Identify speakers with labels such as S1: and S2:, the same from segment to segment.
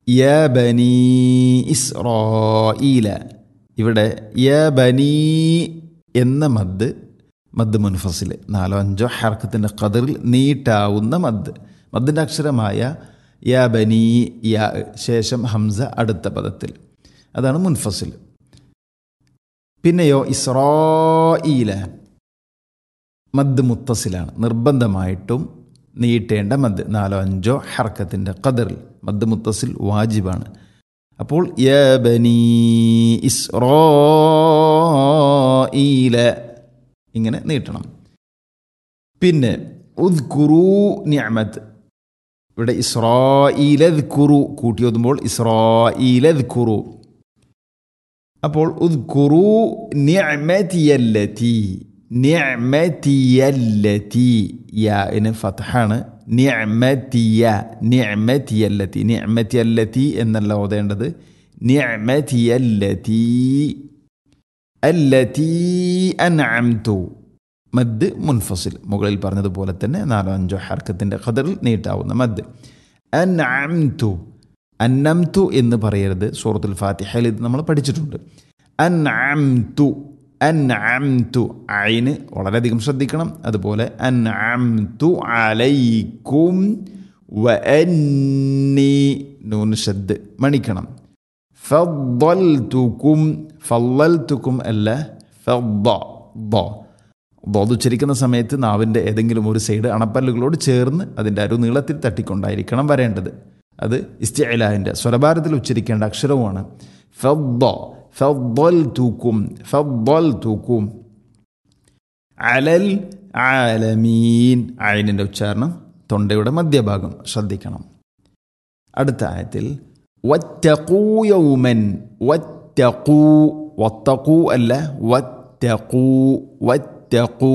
S1: യ ബനി ഇസ്രോയില ഇവിടെ യ ബനി എന്ന മദ് മദ് മുൻഫസിൽ നാലോ അഞ്ചോ ഹർക്കത്തിൻ്റെ കതിറിൽ നീട്ടാവുന്ന മദ് മദ്ദിൻ്റെ അക്ഷരമായ യ ബനി യ ശേഷം ഹംസ അടുത്ത പദത്തിൽ അതാണ് മുൻഫസിൽ പിന്നെയോ ഇസ്രോയില മദ് മുത്തസിലാണ് നിർബന്ധമായിട്ടും നീട്ടേണ്ട മദ് നാലോ അഞ്ചോ ഹർക്കത്തിൻ്റെ കതിറിൽ മദ് മുത്തസിൽ വാജിബാണ് അപ്പോൾ യ ബനി ഇസ്രോയില ഇങ്ങനെ നീട്ടണം പിന്നെ ഉദ്കുറു നിഅമത്ത് ഇവിടെ ഇസ്രോയിലത് കുറു കൂട്ടി ഓതുമ്പോൾ ഇസ്രോയിലത് കുറു അപ്പോൾ ഉദ്കുറു നിഅമതിയല്ലതി നിഅമതിയല്ലതി യാന് ഫത്ഹാണ് നിഅമതിയ നിഅമതിയല്ലതി നിഅമതിയല്ലതി എന്നല്ല ഓതേണ്ടത് നിഅമതിയല്ലതി അല്ലതി അൻഅംതു മദ് മുൻഫസിൽ മുകളിൽ പറഞ്ഞതുപോലെ തന്നെ നാലോ അഞ്ചോ ഹർക്കത്തിൻ്റെ ഖദറിൽ നീട്ടാവുന്ന മദ് അൻഅംതു അന്നംതു എന്ന് പറയരുത് സൂറത്തുൽ ഫാത്തിഹയിൽ ഇത് നമ്മൾ പഠിച്ചിട്ടുണ്ട് അൻഅംതു അൻഅംതു ഐന് വളരെയധികം ശ്രദ്ധിക്കണം അതുപോലെ അൻഅംതു അലൈക്കും വ അന്നി നൂൻ ഷദ് മണിക്കണം ഫദ്ദൽതുക്കും ഫല്ലൽതുക്കും അല്ല ഫദ്ദ ദ ബോധ ഉച്ചരിക്കുന്ന സമയത്ത് നാവിൻ്റെ ഏതെങ്കിലും ഒരു സൈഡ് അണപ്പല്ലുകളോട് ചേർന്ന് അതിൻ്റെ അരു നീളത്തിൽ തട്ടിക്കൊണ്ടായിരിക്കണം വരേണ്ടത് അത് ഇസ്തിഅലാഹിൻ്റെ സ്വരഭാരത്തിൽ ഉച്ചരിക്കേണ്ട അക്ഷരവുമാണ് ഫദ്ദ ഫദ്ദൽ തൂക്കും ഫദ്ദൽ തൂക്കും അലൽ ആലമീൻ അയിനിൻ്റെ ഉച്ചാരണം തൊണ്ടയുടെ മധ്യഭാഗം ശ്രദ്ധിക്കണം അടുത്ത ആയത്തിൽ വറ്റക്കൂ യൗമൻ വറ്റക്കൂ വത്തക്കൂ അല്ല വറ്റക്കൂ വറ്റക്കൂ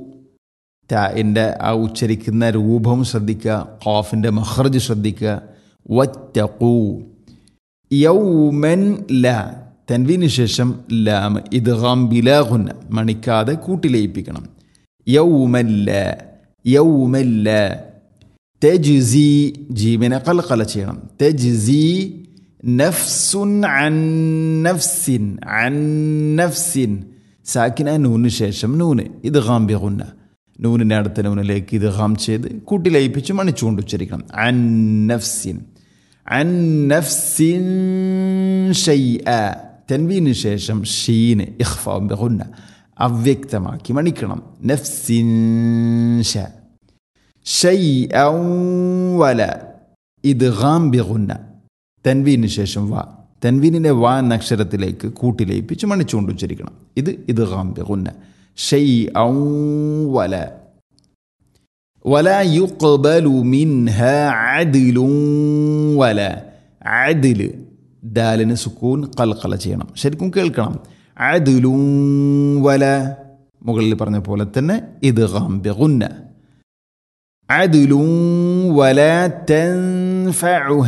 S1: ടാഇൻ്റെ ആ ഉച്ചരിക്കുന്ന രൂപം ശ്രദ്ധിക്കുക ഖാഫിൻ്റെ മഹ്റജ് ശ്രദ്ധിക്കുക വറ്റക്കൂ യൗമൻ ല തൻവീന് ശേഷം ലാം ഇദ്ഗാം ബിലാഹുന്ന മണിക്കാതെ കൂട്ടിലയിപ്പിക്കണം യൗമല്ല യൗമല്ല തെജ്സി ജീവനെ കൽക്കല ചെയ്യണം തെജ്സി നഫ്സുൻ അൻ നഫ്സിൻ അൻ നഫ്സിൻ സാക്കിന നൂന് ശേഷം നൂന് ഇത് ഗാംബിഗുന്ന നൂനിൻ്റെ അടുത്ത നൂനിലേക്ക് ഇത് ഗാം ചെയ്ത് കൂട്ടിലയിപ്പിച്ച് മണിച്ചുകൊണ്ട് ഉച്ചരിക്കണം അൻ നഫ്സിൻ അൻ നഫ്സിൻ ഷൈഅ തൻവീന് ശേഷം ഷീന് ഇഖ്ഫാബിഗുന്ന അവ്യക്തമാക്കി മണിക്കണം നഫ്സിൻ ഷ ഷൈഅ വല ഇത് ഗാംബിഗുന്ന തൻവീന് ശേഷം വ തൻവീനിനെ വ എന്ന അക്ഷരത്തിലേക്ക് കൂട്ടിലയിപ്പിച്ച് മണിച്ചുകൊണ്ട് ഉച്ചരിക്കണം ഇത് ഇത് ഗാംബിഗുന്ന ഷൈഅ വല ولا يقبل منها عدل ولا عدل ദാലിന് സുക്കൂൻ കൽക്കല ചെയ്യണം ശരിക്കും കേൾക്കണം അദുലും വല മുകളിൽ പറഞ്ഞ പോലെ തന്നെ ഇത് ഗാംബിഗുന്ന അദുലും വല തൻഫഉഹ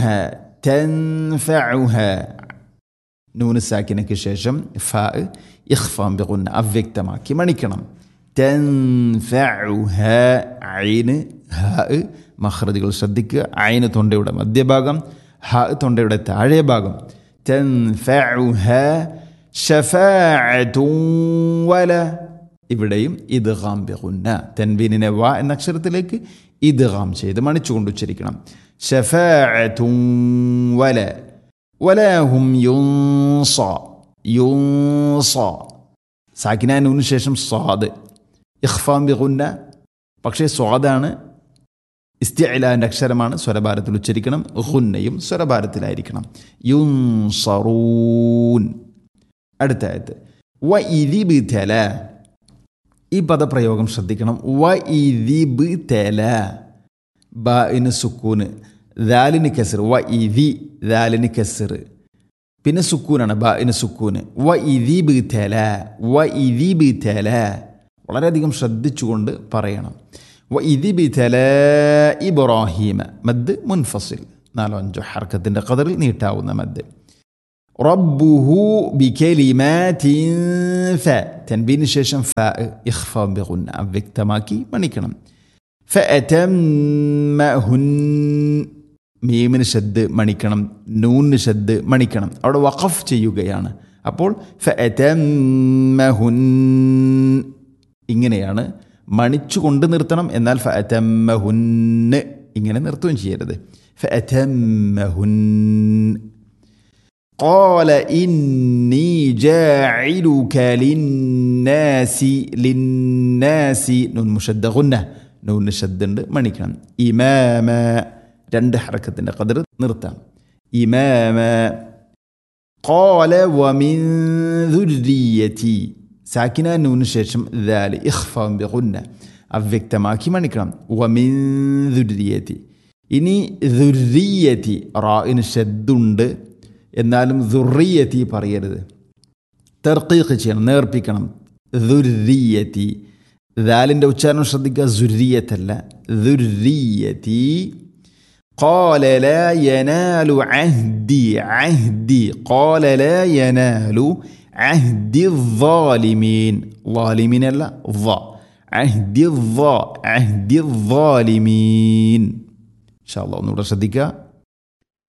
S1: തൻഫഉഹ നൂന് സാക്കിനയ്ക്ക് ശേഷം ഫ ഇഖ്ഫാം ബിഗുന്ന അവ്യക്തമാക്കി മണിക്കണം തൻഫഉഹ ഐന് ഹ മഹ്റജുകൾ ശ്രദ്ധിക്കുക ഐന് തൊണ്ടയുടെ മധ്യഭാഗം ഹ തൊണ്ടയുടെ താഴെ ഭാഗം തൻഫഉഹ ഷഫാഅത്തും വല ഇവിടെയും ഇദ്ഗാം ബിഗുന്ന തൻവീനിനെ വ എന്ന അക്ഷരത്തിലേക്ക് ഇദ്ഗാം ചെയ്ത് മണിച്ചുകൊണ്ട് ഉച്ചരിക്കണം ഷഫാഅത്തും വല വലാഹും യുൻസ യുൻസ സാക്കിനാനൂന് ശേഷം സ്വാദ് ഇഖ്ഫാം ബിഗുന്ന പക്ഷേ സ്വാദാണ് ഇസ്തിഅലാൻ്റെ അക്ഷരമാണ് സ്വരഭാരത്തിൽ ഉച്ചരിക്കണം ഹുന്നയും സ്വരഭാരത്തിലായിരിക്കണം യുൻസറൂൻ അടുത്ത ആയത്ത് വ ഇരിബ് തെല ഈ പദപ്രയോഗം ശ്രദ്ധിക്കണം വ ഇരിബ് തെല ബ ഇന് സുക്കൂന് ദാലിന് കസർ വ ഇതി ദാലിന് കസർ പിന്നെ സുക്കൂനാണ് ബ ഇന് സുക്കൂന് വ ഇരിബ് തെല വ ഇരിബ് തെല വളരെയധികം ശ്രദ്ധിച്ചുകൊണ്ട് പറയണം വ ഇരിബ് തെല ഇബ്രാഹീമ മദ് മുൻഫസിൽ നാലോ അഞ്ചോ ഹർക്കത്തിൻ്റെ കതറിൽ നീട്ടാവുന്ന മദ് റബ്ബുഹു ബികലിമാതിൻ ഫ തൻബീന് ശേഷം ഫ ഇഖ്ഫ ബിഗുന്ന അവ്യക്തമാക്കി മണിക്കണം ഫഅതമ്മഹുൻ മീമിന് ഷദ് മണിക്കണം നൂന് ഷദ് മണിക്കണം അവിടെ വഖഫ് ചെയ്യുകയാണ് അപ്പോൾ ഫഅതമ്മഹുൻ ഇങ്ങനെയാണ് മണിച്ചു കൊണ്ട് നിർത്തണം എന്നാൽ ഫഅതമ്മഹുന്ന് ഇങ്ങനെ നിർത്തുകയും ചെയ്യരുത് ഫഅതമ്മഹുൻ قال إني جاعلك للناس للناس نون مشد غنة نون شد മണിക്കണം ഇമാമ രണ്ട് ഹറക്കത്തിൻ്റെ കതിർ നിർത്താം ഇമാമ قال ومن ذريتي സാക്കിന നൂന് ശേഷം ദാല് ഇഖ്ഫാം ബിഗുന്ന അവ്യക്തമാക്കി മണിക്കണം വമിൻ ദുര്യത്തി ഇനി ദുര്യത്തി റായിന് ഷദ്ദുണ്ട് എന്നാലും ദുറിയത്തി പറയരുത് തെർക്കീഖ് ചെയ്യണം നേർപ്പിക്കണം ദുര്യത്തി ദാലിൻ്റെ ഉച്ചാരണം ശ്രദ്ധിക്കുക സുര്യത്തല്ല ദുര്യത്തി قال لا ينال عهدي عهدي قال لا ينال عهد الظالمين ظالمين لا ظا عهد الظا عهد الظالمين إن شاء الله نور صديقة